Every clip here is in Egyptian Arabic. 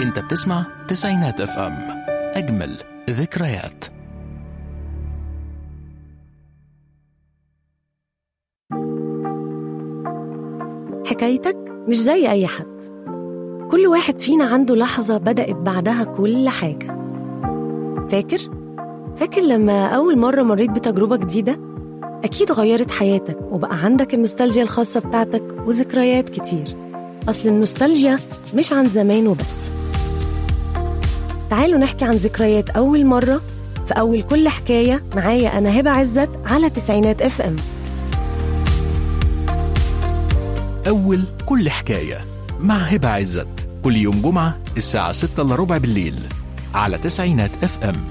انت بتسمع تسعينات اف ام اجمل ذكريات حكايتك مش زي أي حد كل واحد فينا عنده لحظة بدأت بعدها كل حاجة فاكر؟ فاكر لما أول مرة مريت بتجربة جديدة؟ أكيد غيرت حياتك وبقى عندك النوستالجيا الخاصة بتاعتك وذكريات كتير أصل النوستالجيا مش عن زمان وبس تعالوا نحكي عن ذكريات أول مرة في أول كل حكاية معايا أنا هبة عزت على تسعينات اف ام أول كل حكاية مع هبة عزت كل يوم جمعة الساعة 6 إلا ربع بالليل على تسعينات اف ام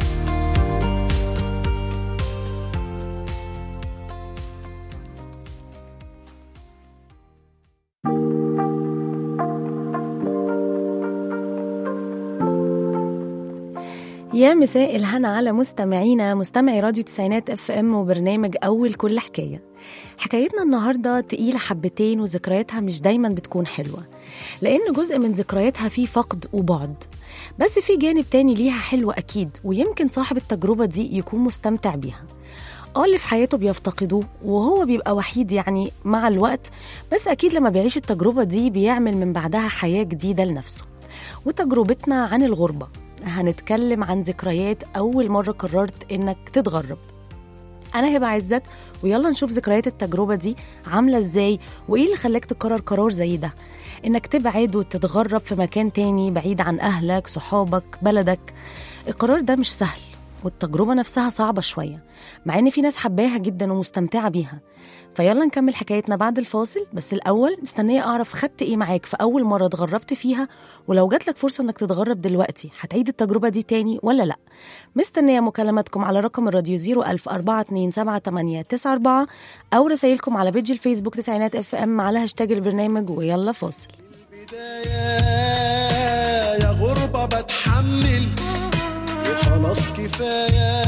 يا مساء الهنا على مستمعينا مستمعي راديو تسعينات اف ام وبرنامج اول كل حكايه حكايتنا النهارده تقيله حبتين وذكرياتها مش دايما بتكون حلوه لان جزء من ذكرياتها فيه فقد وبعد بس في جانب تاني ليها حلو اكيد ويمكن صاحب التجربه دي يكون مستمتع بيها اه اللي في حياته بيفتقدوه وهو بيبقى وحيد يعني مع الوقت بس اكيد لما بيعيش التجربه دي بيعمل من بعدها حياه جديده لنفسه وتجربتنا عن الغربه هنتكلم عن ذكريات أول مرة قررت إنك تتغرب أنا هبة عزت ويلا نشوف ذكريات التجربة دي عاملة إزاي وإيه اللي خلاك تقرر قرار زي ده إنك تبعد وتتغرب في مكان تاني بعيد عن أهلك صحابك بلدك القرار ده مش سهل والتجربة نفسها صعبة شوية مع إن في ناس حباها جدا ومستمتعة بيها فيلا نكمل حكايتنا بعد الفاصل بس الأول مستنية أعرف خدت إيه معاك في أول مرة اتغربت فيها ولو جاتلك فرصة إنك تتغرب دلوقتي هتعيد التجربة دي تاني ولا لأ مستنية مكالماتكم على رقم الراديو 010427894 أو رسايلكم على بيج الفيسبوك تسعينات اف ام على هاشتاج البرنامج ويلا فاصل البداية يا غربة بتحمل وخلاص كفاية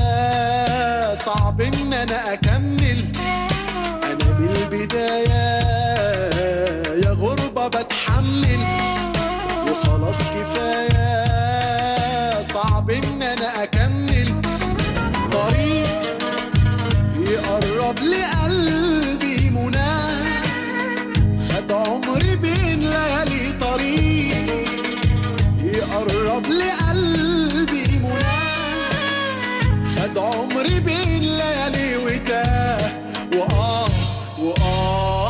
صعب ان انا اكمل انا بالبداية يا غربة بتحمل وخلاص كفاية صعب ان انا اكمل طريق يقرب لقلبي مناه خد عمري بين ليالي طريق يقرب لقلبي مناه خد عمري بين ليالي وتاه وآه وآه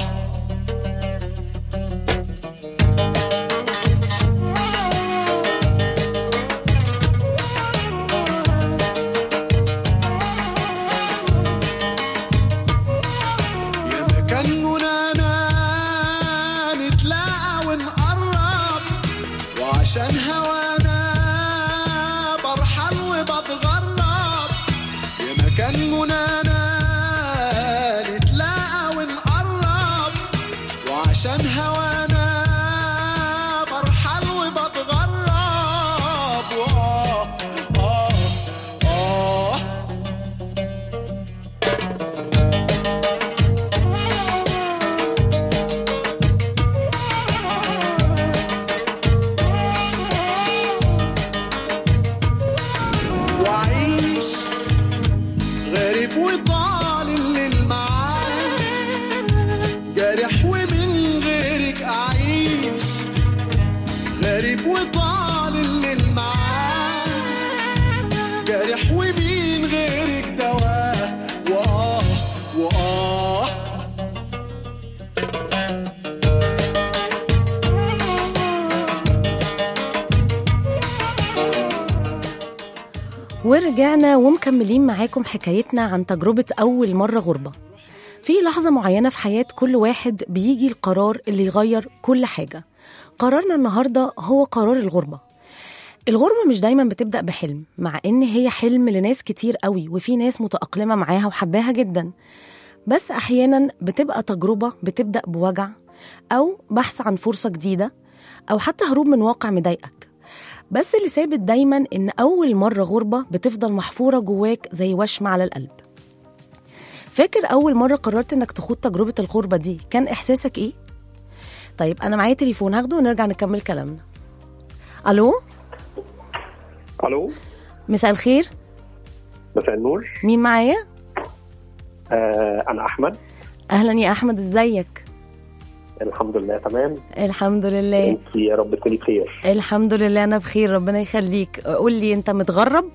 يا مكان منانا نتلاقى ونقرب وعشان هوانا برحل وبتغرب يا مكان منانا نتلاقى ونقرب وعشان هوانا برحل وبتغرب وآه آه آه وعيش غريب وطال الليل معاه جارح ومن غيرك أعيش غريب وطال الليل معاه جارح ومين غيرك دواه وآه وآه ورجعنا ومكملين معاكم حكايتنا عن تجربة أول مرة غربة في لحظة معينة في حياة كل واحد بيجي القرار اللي يغير كل حاجة قرارنا النهاردة هو قرار الغربة الغربة مش دايما بتبدأ بحلم مع إن هي حلم لناس كتير قوي وفي ناس متأقلمة معاها وحباها جدا بس أحيانا بتبقى تجربة بتبدأ بوجع أو بحث عن فرصة جديدة أو حتى هروب من واقع مضايقك بس اللي ثابت دايما إن أول مرة غربة بتفضل محفورة جواك زي وشم على القلب فاكر أول مرة قررت إنك تخوض تجربة الغربة دي كان إحساسك إيه؟ طيب أنا معايا تليفون هاخده ونرجع نكمل كلامنا الو الو مساء الخير مساء النور مين معايا آه انا احمد اهلا يا احمد ازيك الحمد لله تمام الحمد لله انت يا رب تكوني بخير الحمد لله انا بخير ربنا يخليك قول لي انت متغرب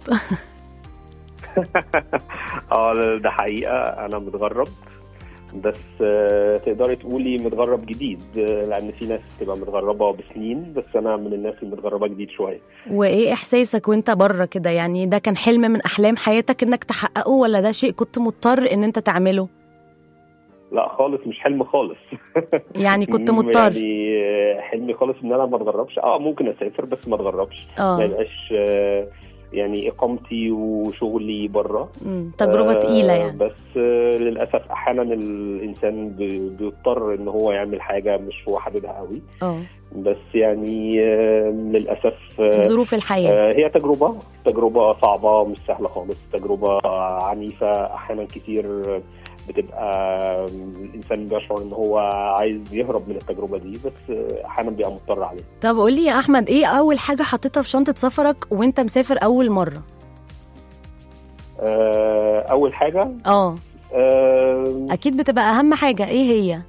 اه ده حقيقه انا متغرب بس آه تقدري تقولي متغرب جديد آه، لان في ناس تبقى متغربه بسنين بس انا من الناس المتغربه جديد شويه وايه احساسك وانت بره كده يعني ده كان حلم من احلام حياتك انك تحققه ولا ده شيء كنت مضطر ان انت تعمله لا خالص مش حلم خالص يعني كنت مضطر يعني آه، حلمي خالص ان انا ما اتغربش اه ممكن اسافر بس ما اتغربش اه. ما يبقاش آه، يعني اقامتي وشغلي بره مم، تجربه آه، تقيله يعني بس آه، للاسف احيانا الانسان بي- بيضطر ان هو يعمل حاجه مش هو حاببها قوي اه بس يعني آه، للاسف آه، ظروف الحياه آه، هي تجربه تجربه صعبه مش سهله خالص تجربه عنيفه احيانا كتير بتبقى الانسان بيشعر ان هو عايز يهرب من التجربه دي بس آه، احيانا بيبقى مضطر عليها طب قول لي يا احمد ايه اول حاجه حطيتها في شنطه سفرك وانت مسافر اول مره آه، اول حاجه اه آه، اكيد بتبقى اهم حاجه ايه هي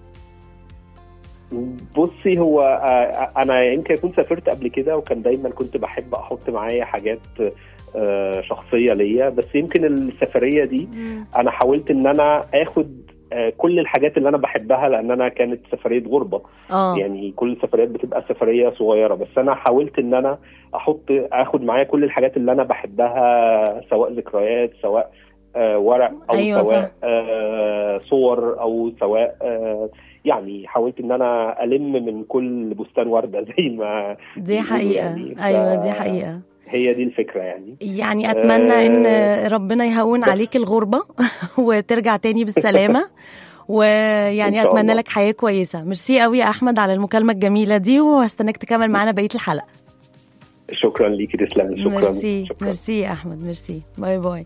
بصي هو آه، انا يمكن كنت سافرت قبل كده وكان دايما كنت بحب احط معايا حاجات آه، شخصيه ليا بس يمكن السفريه دي انا حاولت ان انا اخد آه، كل الحاجات اللي انا بحبها لان انا كانت سفريه غربه اه يعني كل السفريات بتبقى سفريه صغيره بس انا حاولت ان انا احط اخد معايا كل الحاجات اللي انا بحبها سواء ذكريات سواء آه ورق او أيوة سواء صح. آه صور او سواء آه يعني حاولت ان انا الم من كل بستان ورده زي ما دي بيقولوا حقيقه يعني. ف- ايوه دي حقيقه هي دي الفكره يعني يعني اتمنى ان ربنا يهون عليك الغربه وترجع تاني بالسلامه ويعني إن شاء اتمنى الله. لك حياه كويسه ميرسي قوي يا احمد على المكالمه الجميله دي وهستناك تكمل معانا بقيه الحلقه شكرا ليكي تسلمي شكرا ميرسي شكرا ميرسي يا احمد ميرسي باي باي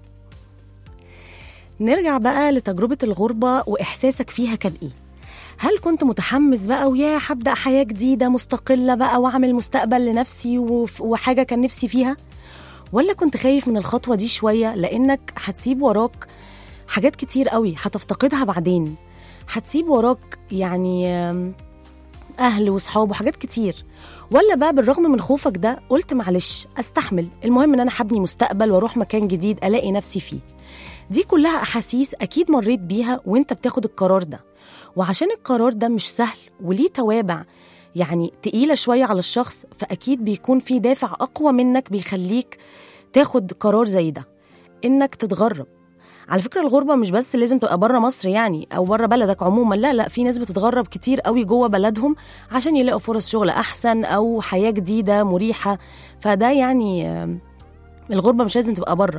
نرجع بقى لتجربه الغربه واحساسك فيها كان ايه هل كنت متحمس بقى ويا هبدا حياه جديده مستقله بقى واعمل مستقبل لنفسي وف- وحاجه كان نفسي فيها ولا كنت خايف من الخطوه دي شويه لانك هتسيب وراك حاجات كتير قوي هتفتقدها بعدين هتسيب وراك يعني آم، اهل وصحاب وحاجات كتير ولا بقى بالرغم من خوفك ده قلت معلش استحمل المهم ان انا هبني مستقبل واروح مكان جديد الاقي نفسي فيه دي كلها احاسيس اكيد مريت بيها وانت بتاخد القرار ده وعشان القرار ده مش سهل وليه توابع يعني تقيلة شوية على الشخص فأكيد بيكون في دافع أقوى منك بيخليك تاخد قرار زي ده إنك تتغرب على فكرة الغربة مش بس لازم تبقى بره مصر يعني أو بره بلدك عموما لا لا في ناس بتتغرب كتير قوي جوه بلدهم عشان يلاقوا فرص شغل أحسن أو حياة جديدة مريحة فده يعني آم، الغربة مش لازم تبقى بره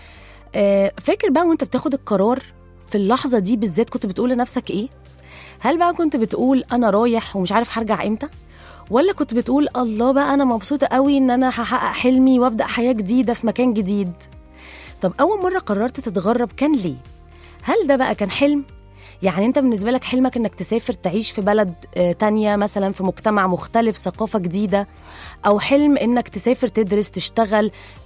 آه، فاكر بقى وانت بتاخد القرار في اللحظة دي بالذات كنت بتقول لنفسك ايه؟ هل بقى كنت بتقول انا رايح ومش عارف هرجع امتى؟ ولا كنت بتقول الله بقى انا مبسوطة قوي ان انا هحقق حلمي وابدأ حياة جديدة في مكان جديد؟ طب اول مرة قررت تتغرب كان ليه؟ هل ده بقى كان حلم؟ يعني انت بالنسبة لك حلمك انك تسافر تعيش في بلد آه، تانية مثلا في مجتمع مختلف ثقافة جديدة او حلم انك تسافر تدرس تشتغل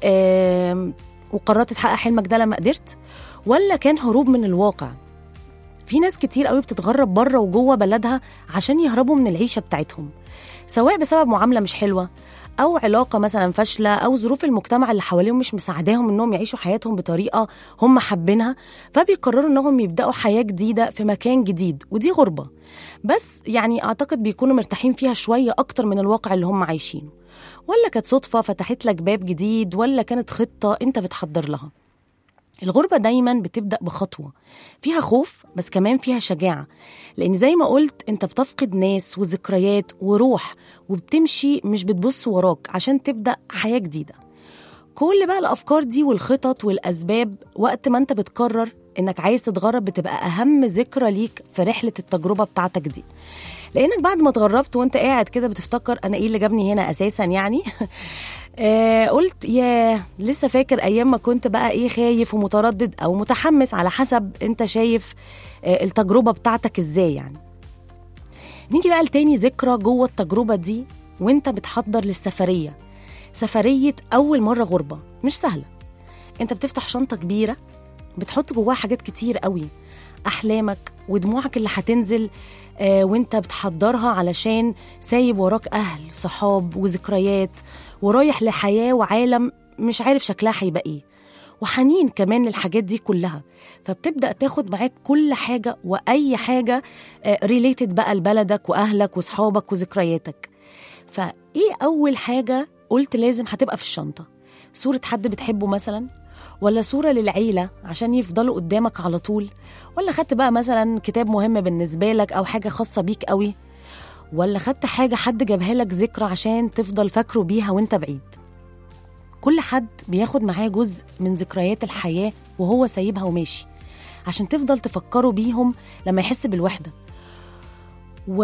آم، وقررت تحقق حلمك ده لما قدرت ولا كان هروب من الواقع في ناس كتير قوي بتتغرب بره وجوه بلدها عشان يهربوا من العيشة بتاعتهم سواء بسبب معاملة مش حلوة أو علاقة مثلا فاشلة أو ظروف المجتمع اللي حواليهم مش مساعداهم إنهم يعيشوا حياتهم بطريقة هم حابينها فبيقرروا إنهم يبدأوا حياة جديدة في مكان جديد ودي غربة بس يعني أعتقد بيكونوا مرتاحين فيها شوية أكتر من الواقع اللي هم عايشينه ولا كانت صدفة فتحت لك باب جديد ولا كانت خطة أنت بتحضر لها الغربة دايما بتبدأ بخطوة فيها خوف بس كمان فيها شجاعة لأن زي ما قلت أنت بتفقد ناس وذكريات وروح وبتمشي مش بتبص وراك عشان تبدأ حياة جديدة كل بقى الأفكار دي والخطط والأسباب وقت ما أنت بتقرر إنك عايز تتغرب بتبقى أهم ذكرى ليك في رحلة التجربة بتاعتك دي لأنك بعد ما اتغربت وأنت قاعد كده بتفتكر أنا إيه اللي جابني هنا أساسا يعني آه قلت يا لسه فاكر ايام ما كنت بقى ايه خايف ومتردد او متحمس على حسب انت شايف آه التجربه بتاعتك ازاي يعني نيجي بقى لتاني ذكرى جوه التجربه دي وانت بتحضر للسفريه سفرية أول مرة غربة مش سهلة أنت بتفتح شنطة كبيرة بتحط جواها حاجات كتير قوي أحلامك ودموعك اللي هتنزل آه وانت بتحضرها علشان سايب وراك أهل صحاب وذكريات ورايح لحياة وعالم مش عارف شكلها هيبقى ايه وحنين كمان للحاجات دي كلها فبتبدأ تاخد معاك كل حاجة وأي حاجة ريليتد بقى لبلدك وأهلك وصحابك وذكرياتك فإيه أول حاجة قلت لازم هتبقى في الشنطة صورة حد بتحبه مثلا ولا صورة للعيلة عشان يفضلوا قدامك على طول ولا خدت بقى مثلا كتاب مهم بالنسبة لك أو حاجة خاصة بيك قوي ولا خدت حاجة حد جابها لك ذكرى عشان تفضل فاكره بيها وانت بعيد كل حد بياخد معاه جزء من ذكريات الحياة وهو سايبها وماشي عشان تفضل تفكره بيهم لما يحس بالوحدة و...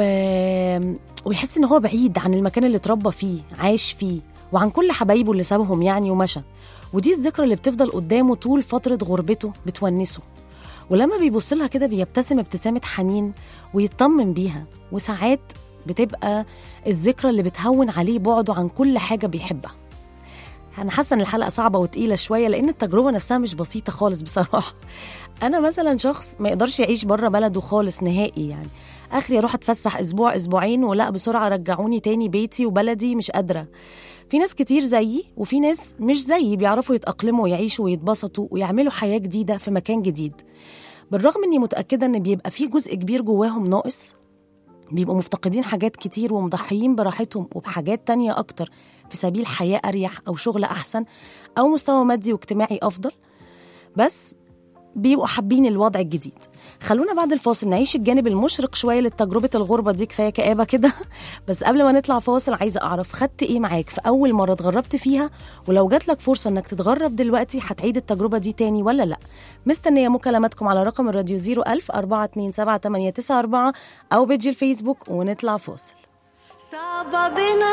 ويحس ان هو بعيد عن المكان اللي اتربى فيه عاش فيه وعن كل حبايبه اللي سابهم يعني ومشى ودي الذكرى اللي بتفضل قدامه طول فترة غربته بتونسه ولما بيبص لها كده بيبتسم ابتسامة حنين ويطمن بيها وساعات بتبقى الذكرى اللي بتهون عليه بعده عن كل حاجة بيحبها أنا حاسة إن الحلقة صعبة وتقيلة شوية لأن التجربة نفسها مش بسيطة خالص بصراحة أنا مثلا شخص ما يقدرش يعيش بره بلده خالص نهائي يعني آخري أروح أتفسح أسبوع أسبوعين ولا بسرعة رجعوني تاني بيتي وبلدي مش قادرة في ناس كتير زيي وفي ناس مش زيي بيعرفوا يتأقلموا ويعيشوا ويتبسطوا ويعملوا حياة جديدة في مكان جديد بالرغم إني متأكدة إن بيبقى في جزء كبير جواهم ناقص بيبقوا مفتقدين حاجات كتير ومضحيين براحتهم وبحاجات تانية أكتر في سبيل حياة أريح أو شغل أحسن أو مستوى مادي واجتماعي أفضل بس بيبقوا حابين الوضع الجديد خلونا بعد الفاصل نعيش الجانب المشرق شوية لتجربة الغربة دي كفاية كآبة كده بس قبل ما نطلع فاصل عايزة أعرف خدت إيه معاك في أول مرة اتغربت فيها ولو جات لك فرصة إنك تتغرب دلوقتي هتعيد التجربة دي تاني ولا لأ مستنية مكالماتكم على رقم الراديو 01000 427 أو بيجي الفيسبوك ونطلع فاصل صعبة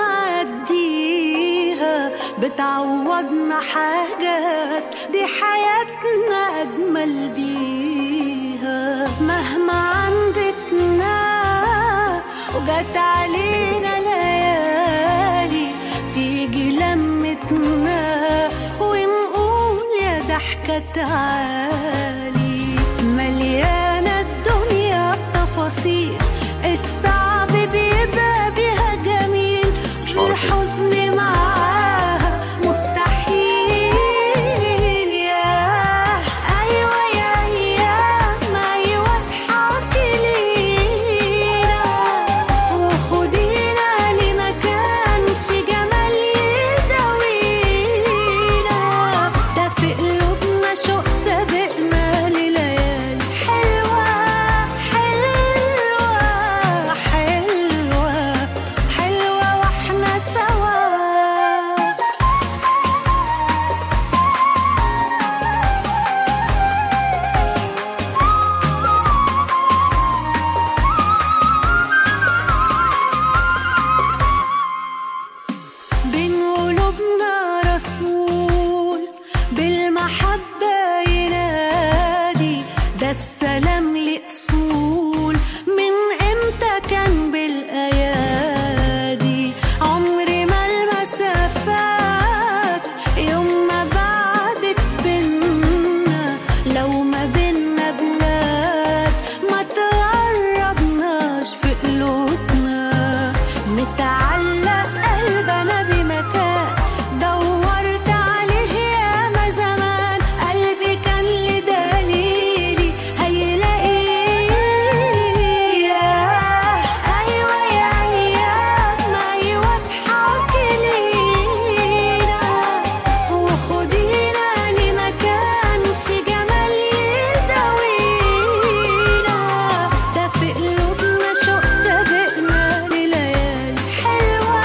بنعديها بتعوضنا حاجات دي حياتنا أجمل بيها مهما عندتنا وجت علينا ليالي تيجي لمتنا ونقول يا ضحكة تعالي مليانة الدنيا بتفاصيل الصعب بيبقى بيها جميل الحزن معاها مستحيل يا أيوة يا أيام أيوة اضحكي لينا وخدينا لمكان في جمال يداوينا ده في قلوبنا شوق سابقنا لليالي حلوة حلوة حلوة حلوة واحنا سوا بين قلوبنا رسول بالمحبة ينادي ده السلام لأصول من امتى كان بالأيادي عمري ما المسافات يوم ما بعدت بينا لو ما بينا بلاد ما تقربناش في قلوبنا متعلق قلبنا بمكان دورت عليه ياما زمان قلبي كان لي دليلي هيلاقيه ايوه يا ايام ايوه اضحكي لينا وخدينا لمكان في جمال يداوينا ده في قلوبنا شوق سابقنا لليالي حلوة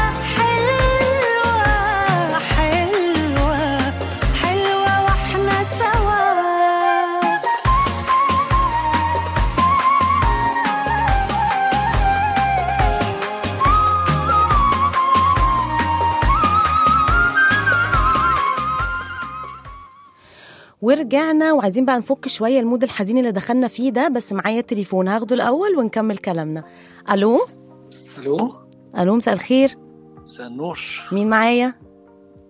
حلوة حلوة حلوة واحنا سوا ورجعنا وعايزين بقى نفك شوية المود الحزين اللي دخلنا فيه ده بس معايا التليفون هاخده الأول ونكمل كلامنا ألو الو ألو مساء الخير مساء النور مين معايا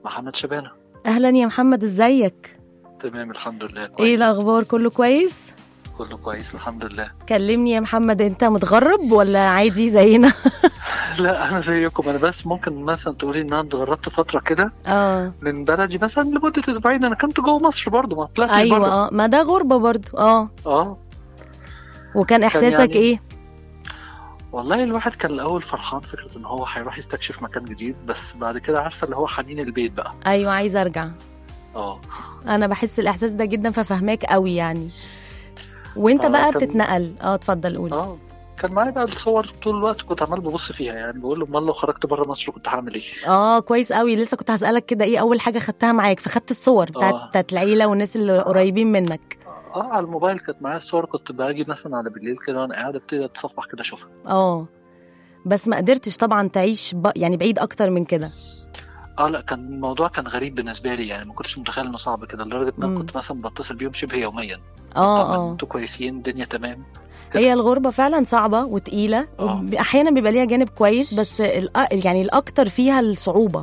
محمد شبانة اهلا يا محمد ازيك تمام الحمد لله ايه كويس الاخبار كله كويس كله كويس الحمد لله كلمني يا محمد انت متغرب ولا عادي زينا لا انا زيكم انا بس ممكن مثلا تقولي ان انا اتغربت فتره كده اه من بلدي مثلا لمده اسبوعين انا كنت جوه مصر برضو ما طلعتش ايوه بره اه ما ده غربه برضو اه اه وكان احساسك يعني- ايه والله الواحد كان الاول فرحان فكره ان هو هيروح يستكشف مكان جديد بس بعد كده عارفه اللي هو حنين البيت بقى ايوه عايزه ارجع اه انا بحس الاحساس ده جدا ففهماك قوي يعني وانت آه، بقى كان- بتتنقل اه اتفضل قول اه كان معايا بقى الصور طول الوقت كنت عمال ببص فيها يعني بقول له امال لو خرجت بره مصر كنت هعمل ايه اه كويس قوي لسه كنت هسألك كده ايه اول حاجة خدتها معاك فخدت الصور بتاعت, آه. بتاعت العيلة والناس اللي قريبين منك اه على الموبايل كانت معايا الصور كنت باجي مثلا على بالليل كده وانا قاعد ابتدي اتصفح كده اشوفها اه بس ما قدرتش طبعا تعيش ب... يعني بعيد اكتر من كده اه لا كان الموضوع كان غريب بالنسبه لي يعني ما كنتش متخيل انه صعب كده لدرجه ان مم. انا كنت مثلا بتصل بيهم شبه يوميا اه طبعا اه انتوا كويسين الدنيا تمام هي الغربة فعلا صعبة وتقيلة آه. احيانا بيبقى ليها جانب كويس بس الأ... يعني الاكتر فيها الصعوبة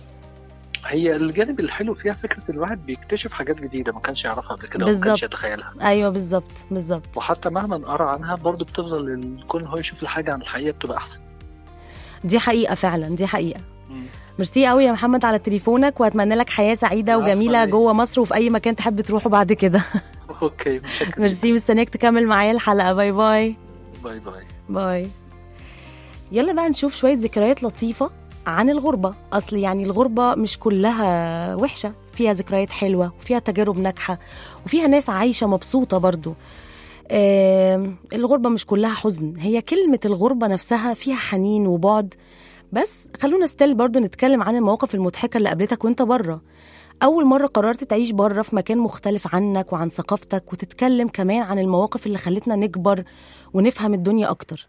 هي الجانب الحلو فيها فكره الواحد بيكتشف حاجات جديده ما كانش يعرفها قبل كده وما بالظبط. كانش يتخيلها ايوه بالظبط بالظبط وحتى مهما قرا عنها برضه بتفضل الكون هو يشوف الحاجه عن الحقيقه بتبقى احسن دي حقيقة فعلا دي حقيقة مم. ميرسي قوي يا محمد على تليفونك واتمنى لك حياة سعيدة العفو وجميلة عليك. جوه مصر وفي اي مكان تحب تروحه بعد كده اوكي متشكر ميرسي مستنياك تكمل معايا الحلقة باي باي باي باي باي يلا بقى نشوف شوية ذكريات لطيفة عن الغربة أصل يعني الغربة مش كلها وحشة فيها ذكريات حلوة وفيها تجارب ناجحة وفيها ناس عايشة مبسوطة برضو آم، الغربة مش كلها حزن هي كلمة الغربة نفسها فيها حنين وبعد بس خلونا ستيل برضو نتكلم عن المواقف المضحكة اللي قابلتك وانت بره أول مرة قررت تعيش بره في مكان مختلف عنك وعن ثقافتك وتتكلم كمان عن المواقف اللي خلتنا نكبر ونفهم الدنيا أكتر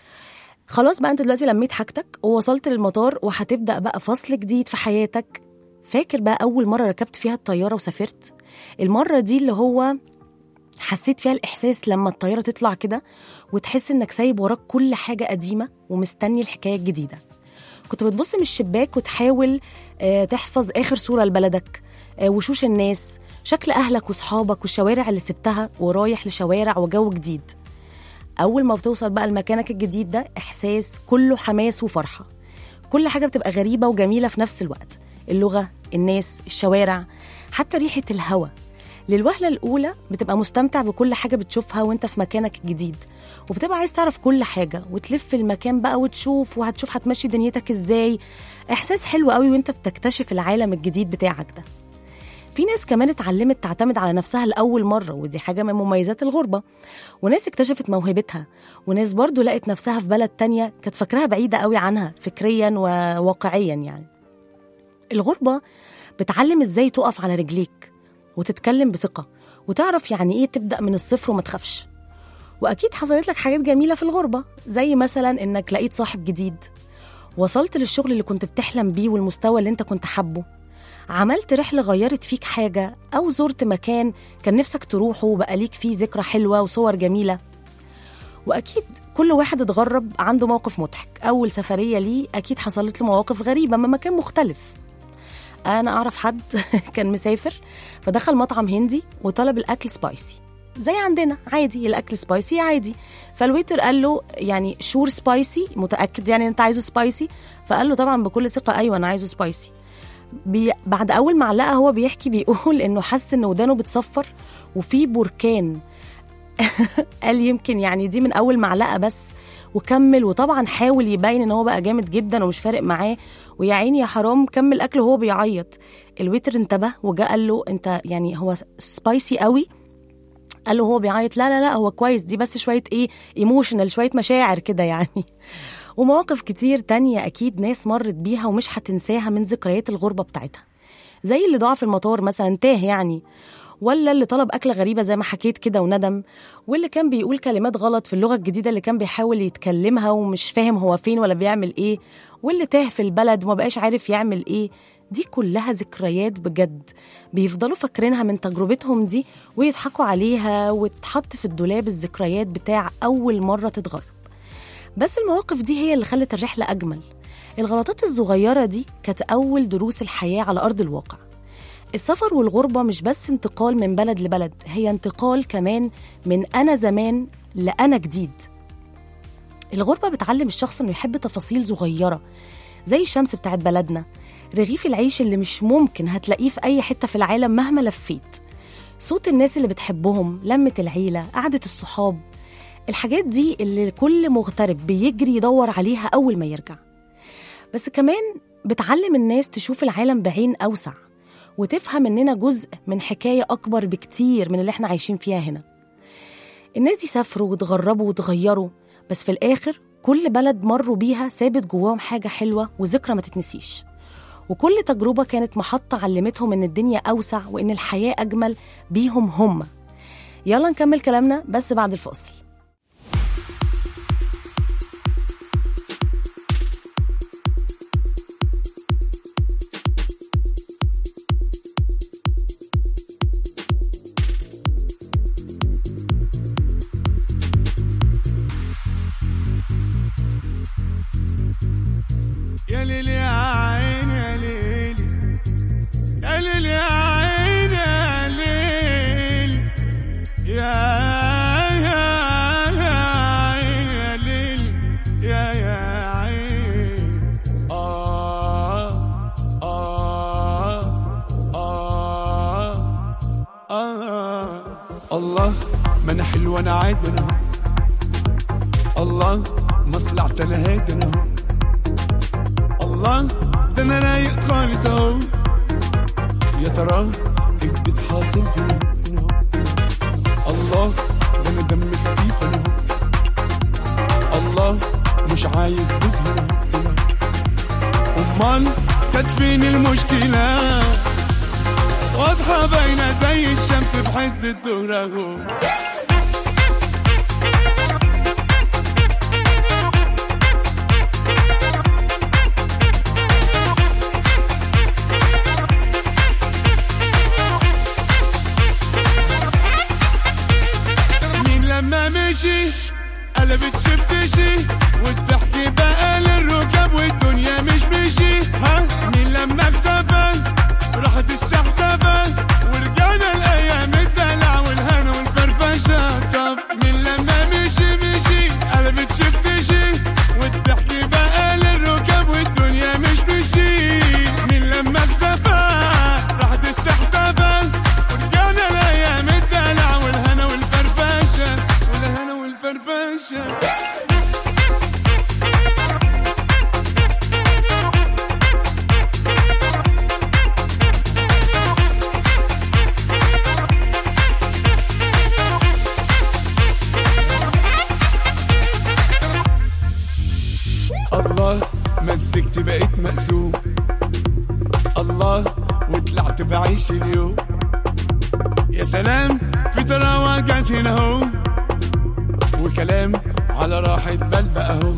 خلاص بقى انت دلوقتي لميت حاجتك ووصلت للمطار وهتبدأ بقى فصل جديد في حياتك فاكر بقى أول مرة ركبت فيها الطيارة وسافرت المرة دي اللي هو حسيت فيها الإحساس لما الطيارة تطلع كده وتحس إنك سايب وراك كل حاجة قديمة ومستني الحكاية الجديدة كنت بتبص من الشباك وتحاول آه، تحفظ آخر صورة لبلدك آه، وشوش الناس شكل أهلك وصحابك والشوارع اللي سبتها ورايح لشوارع وجو جديد أول ما بتوصل بقى لمكانك الجديد ده إحساس كله حماس وفرحة كل حاجة بتبقى غريبة وجميلة في نفس الوقت اللغة الناس الشوارع حتى ريحة الهوا للوهلة الأولى بتبقى مستمتع بكل حاجة بتشوفها وانت في مكانك الجديد وبتبقى عايز تعرف كل حاجة وتلف المكان بقى وتشوف وهتشوف هتمشي دنيتك ازاي إحساس حلو قوي وانت بتكتشف العالم الجديد بتاعك ده في ناس كمان اتعلمت تعتمد على نفسها لأول مرة ودي حاجة من مميزات الغربة وناس اكتشفت موهبتها وناس برضو لقت نفسها في بلد تانية كانت فاكراها بعيدة قوي عنها فكريا وواقعيا يعني الغربة بتعلم ازاي تقف على رجليك وتتكلم بثقة وتعرف يعني ايه تبدأ من الصفر وما تخافش وأكيد حصلت لك حاجات جميلة في الغربة زي مثلا إنك لقيت صاحب جديد وصلت للشغل اللي كنت بتحلم بيه والمستوى اللي انت كنت حابه عملت رحلة غيرت فيك حاجة أو زرت مكان كان نفسك تروحه وبقى ليك فيه ذكرى حلوة وصور جميلة وأكيد كل واحد اتغرب عنده موقف مضحك أول سفرية ليه أكيد حصلت له مواقف غريبة من مكان مختلف أنا أعرف حد كان مسافر فدخل مطعم هندي وطلب الأكل سبايسي زي عندنا عادي الأكل سبايسي عادي فالويتر قال له يعني شور سبايسي متأكد يعني أنت عايزه سبايسي فقال له طبعا بكل ثقة أيوة أنا عايزه سبايسي بي بعد اول معلقه هو بيحكي بيقول انه حس ان ودانه بتصفر وفي بركان قال يمكن يعني دي من اول معلقه بس وكمل وطبعا حاول يبين ان هو بقى جامد جدا ومش فارق معاه ويا عيني يا حرام كمل اكله وهو بيعيط الويتر انتبه وجا قال له انت يعني هو سبايسي قوي قال له هو بيعيط لا لا لا هو كويس دي بس شويه ايه ايموشنال شويه مشاعر كده يعني ومواقف كتير تانية أكيد ناس مرت بيها ومش هتنساها من ذكريات الغربة بتاعتها زي اللي ضاع في المطار مثلا تاه يعني ولا اللي طلب أكلة غريبة زي ما حكيت كده وندم واللي كان بيقول كلمات غلط في اللغة الجديدة اللي كان بيحاول يتكلمها ومش فاهم هو فين ولا بيعمل إيه واللي تاه في البلد وما بقاش عارف يعمل إيه دي كلها ذكريات بجد بيفضلوا فاكرينها من تجربتهم دي ويضحكوا عليها وتحط في الدولاب الذكريات بتاع أول مرة تتغرب بس المواقف دي هي اللي خلت الرحلة أجمل الغلطات الصغيرة دي كانت أول دروس الحياة على أرض الواقع السفر والغربة مش بس انتقال من بلد لبلد هي انتقال كمان من أنا زمان لأنا جديد الغربة بتعلم الشخص إنه يحب تفاصيل صغيرة زي الشمس بتاعت بلدنا رغيف العيش اللي مش ممكن هتلاقيه في أي حتة في العالم مهما لفيت صوت الناس اللي بتحبهم لمة العيلة قعدة الصحاب الحاجات دي اللي كل مغترب بيجري يدور عليها أول ما يرجع بس كمان بتعلم الناس تشوف العالم بعين أوسع وتفهم إننا جزء من حكاية أكبر بكتير من اللي إحنا عايشين فيها هنا الناس دي سافروا واتغربوا واتغيروا بس في الآخر كل بلد مروا بيها سابت جواهم حاجة حلوة وذكرى ما تتنسيش وكل تجربة كانت محطة علمتهم إن الدنيا أوسع وإن الحياة أجمل بيهم هم يلا نكمل كلامنا بس بعد الفاصل يا ليل يا عين يا ليل يا ليل يا عين يا ليل يا يا يا عين يا ليل يا يا عين آه آه آه آه الله ما أنا حلو أنا عادي أنا الله ما طلعت أنا هادي أنا الله ده انا رايق خالص اهو يا ترى ايه بتحاصل هنا هنا الله ده انا دم خفيف انا أهو. الله مش عايز جوز هنا هنا امال كانت فين المشكله واضحه باينه زي الشمس في حز الظهر اهو مين لما مشي قلبت شفتشي والضحك بقى للركب والدنيا مش مشي ها مين لما اختفى راحت الشحتفة ورجعنا الايام الدلع والهنا والفرفشة طب مين لما مشي مشي قلبت شفتشي والضحك بقى للركب والدنيا مش مشي مين لما اختفى راحت الشحتفة ورجعنا الايام الدلع والهنا والفرفشة والهنا والفرفشة الله مزجت بقيت مقسوم الله وطلعت بعيش اليوم يا سلام في طراوة جت هنا اهو وكلام على راحة بال بقى اهو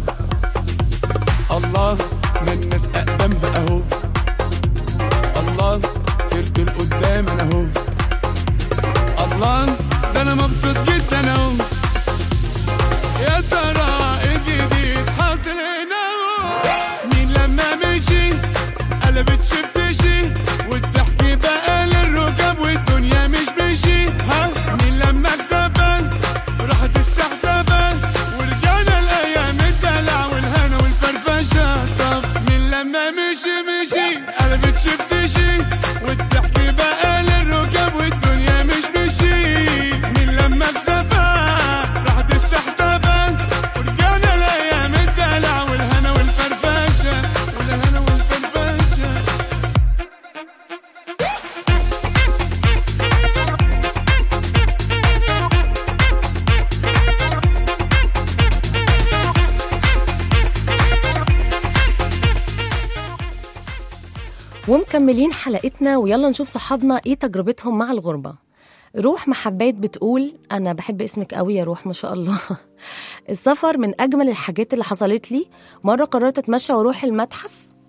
الله ما الناس اقدم بقى اهو الله طرت لقدام انا اهو الله ده انا مبسوط جدا اهو يا ترى ايه جديد حاصل هنا مين لما مشي قلبت شفتشي والضحك بقى للركب والدنيا مش مشي ها مين لما اختفى راحت الشحتفة ورجعنا الايام الدلع والهنا والفرفشة طب مين لما مشي مشي قلبت شفتشي والضحك بقى للركب والدنيا مش مشي مين لما اختفى راحت الشحتفة ورجعنا الايام الدلع والهنا والفرفشة والهنا والفرفشة ومكملين حلقتنا ويلا نشوف صحابنا ايه تجربتهم مع الغربة روح محبات بتقول انا بحب اسمك قوي يا روح ما شاء الله السفر من اجمل الحاجات اللي حصلت لي مرة قررت اتمشى واروح المتحف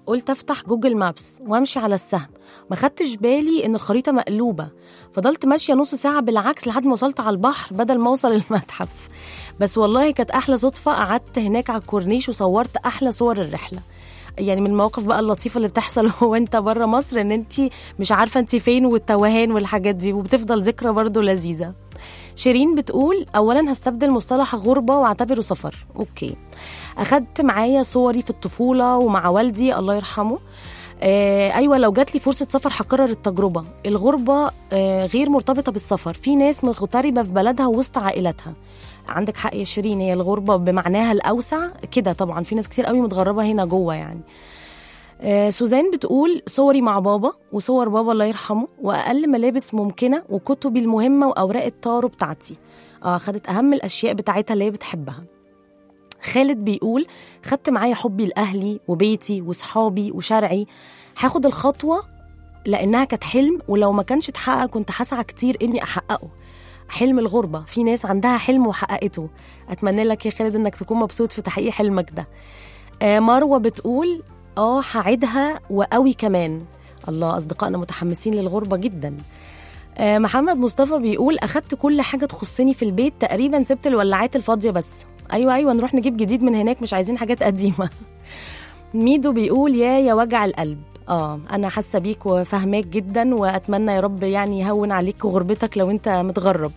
قلت افتح جوجل مابس وامشي على السهم ما خدتش بالي ان الخريطه مقلوبه فضلت ماشيه نص ساعه بالعكس لحد ما وصلت على البحر بدل ما اوصل المتحف بس والله كانت احلى صدفه قعدت هناك على الكورنيش وصورت احلى صور الرحله يعني من المواقف بقى اللطيفه اللي بتحصل هو انت بره مصر ان انت مش عارفه انت فين والتوهان والحاجات دي وبتفضل ذكرى برضو لذيذه شيرين بتقول اولا هستبدل مصطلح غربه واعتبره سفر اوكي اخدت معايا صوري في الطفوله ومع والدي الله يرحمه آه ايوه لو جات لي فرصه سفر هكرر التجربه الغربه آه غير مرتبطه بالسفر في ناس مغتربه في بلدها وسط عائلتها عندك حق يا شيرين هي الغربه بمعناها الاوسع كده طبعا في ناس كتير قوي متغربه هنا جوه يعني آه، سوزان بتقول صوري مع بابا وصور بابا الله يرحمه واقل ملابس ممكنه وكتبي المهمه واوراق الطارو بتاعتي اه خدت اهم الاشياء بتاعتها اللي هي بتحبها خالد بيقول خدت معايا حبي لاهلي وبيتي وصحابي وشرعي هاخد الخطوه لانها كانت حلم ولو ما كانش اتحقق كنت هسعى كتير اني احققه حلم الغربة في ناس عندها حلم وحققته أتمنى لك يا خالد إنك تكون مبسوط في تحقيق حلمك ده آه مروة بتقول اه هعيدها وقوي كمان الله أصدقائنا متحمسين للغربة جدا آه محمد مصطفى بيقول أخدت كل حاجة تخصني في البيت تقريبا سبت الولاعات الفاضية بس أيوة أيوة نروح نجيب جديد من هناك مش عايزين حاجات قديمة ميدو بيقول يا يا وجع القلب اه انا حاسه بيك وفاهماك جدا واتمنى يا رب يعني يهون عليك غربتك لو انت متغرب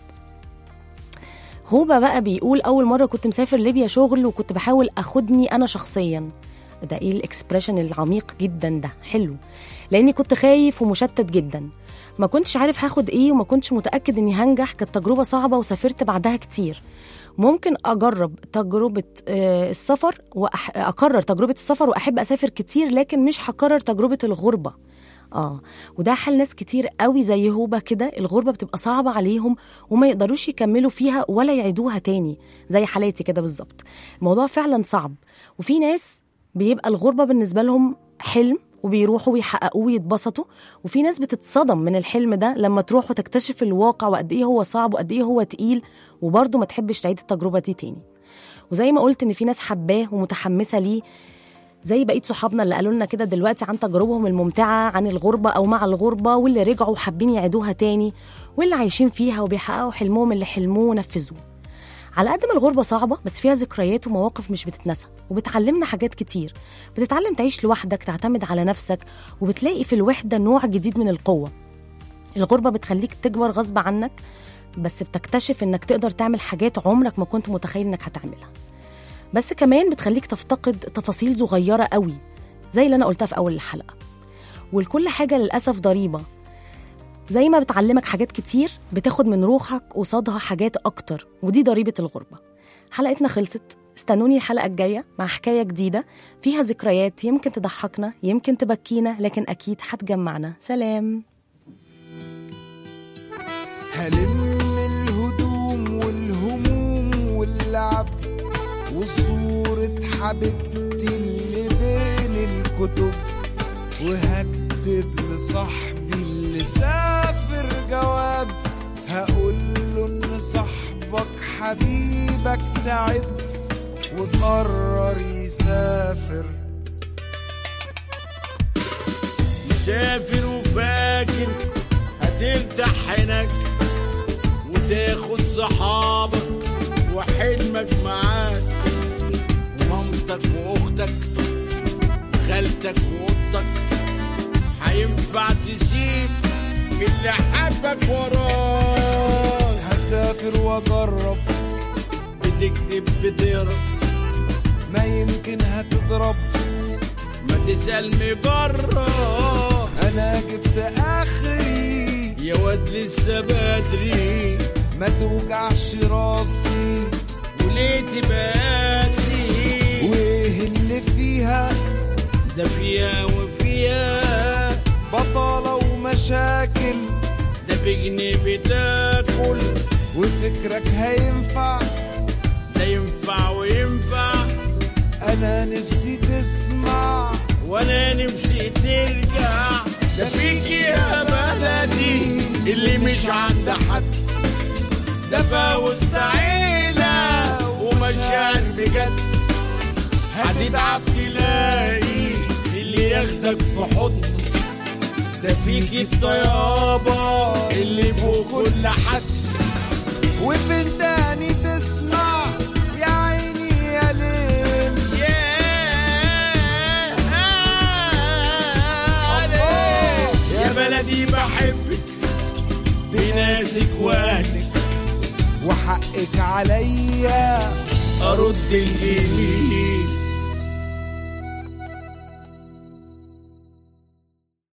هوبا بقى بيقول اول مره كنت مسافر ليبيا شغل وكنت بحاول اخدني انا شخصيا ده ايه الاكسبريشن العميق جدا ده حلو لاني كنت خايف ومشتت جدا ما كنتش عارف هاخد ايه وما كنتش متاكد اني هنجح كانت تجربه صعبه وسافرت بعدها كتير ممكن اجرب تجربه آه، السفر واكرر تجربه السفر واحب اسافر كتير لكن مش هكرر تجربه الغربه اه وده حال ناس كتير قوي زي هوبا كده الغربه بتبقى صعبه عليهم وما يقدروش يكملوا فيها ولا يعيدوها تاني زي حالاتي كده بالظبط الموضوع فعلا صعب وفي ناس بيبقى الغربه بالنسبه لهم حلم وبيروحوا ويحققوه ويتبسطوا وفي ناس بتتصدم من الحلم ده لما تروح وتكتشف الواقع وقد ايه هو صعب وقد ايه هو تقيل وبرضه ما تحبش تعيد التجربه دي تاني وزي ما قلت ان في ناس حباه ومتحمسه ليه زي بقيه صحابنا اللي قالوا لنا كده دلوقتي عن تجاربهم الممتعه عن الغربه او مع الغربه واللي رجعوا وحابين يعيدوها تاني واللي عايشين فيها وبيحققوا حلمهم اللي حلموه ونفذوه على قد ما الغربة صعبة بس فيها ذكريات ومواقف مش بتتنسى وبتعلمنا حاجات كتير بتتعلم تعيش لوحدك تعتمد على نفسك وبتلاقي في الوحدة نوع جديد من القوة الغربة بتخليك تكبر غصب عنك بس بتكتشف انك تقدر تعمل حاجات عمرك ما كنت متخيل انك هتعملها بس كمان بتخليك تفتقد تفاصيل صغيرة قوي زي اللي أنا قلتها في أول الحلقة والكل حاجة للأسف ضريبة زي ما بتعلمك حاجات كتير بتاخد من روحك قصادها حاجات أكتر ودي ضريبة الغربة حلقتنا خلصت استنوني الحلقة الجاية مع حكاية جديدة فيها ذكريات يمكن تضحكنا يمكن تبكينا لكن أكيد هتجمعنا سلام هلم الهدوم والهموم واللعب وصورة حبيبتي اللي بين الكتب وهكتب لصاحبي اللي سافر جواب هقول له ان صاحبك حبيبك تعب وقرر يسافر مسافر وفاكر هترتاح هناك وتاخد صحابك وحلمك معاك ومامتك واختك وخالتك واختك هينفع تسيب اللي حبك وراك هسافر واجرب بتكتب بتقرا ما يمكن هتضرب ما تسأل مجرب انا جبت اخري يا واد لسه بدري ما توجعش راسي وليه تباتي وايه اللي فيها ده فيها وفيها بطالة ومشاكل ده بجنيه بتاكل وفكرك هينفع ده ينفع وينفع انا نفسي تسمع وانا نفسي ترجع ده فيك يا بلدي اللي مش عند حد ده فوسط عيلة ومشاعر بجد هتتعب تلاقي اللي ياخد واخدك في حضن ده فيك الطيابة اللي فوق كل حد وفين تاني تسمع يا عيني يا ليل يا بلدي بحبك بناسك واهلك وحقك عليا ارد الجميل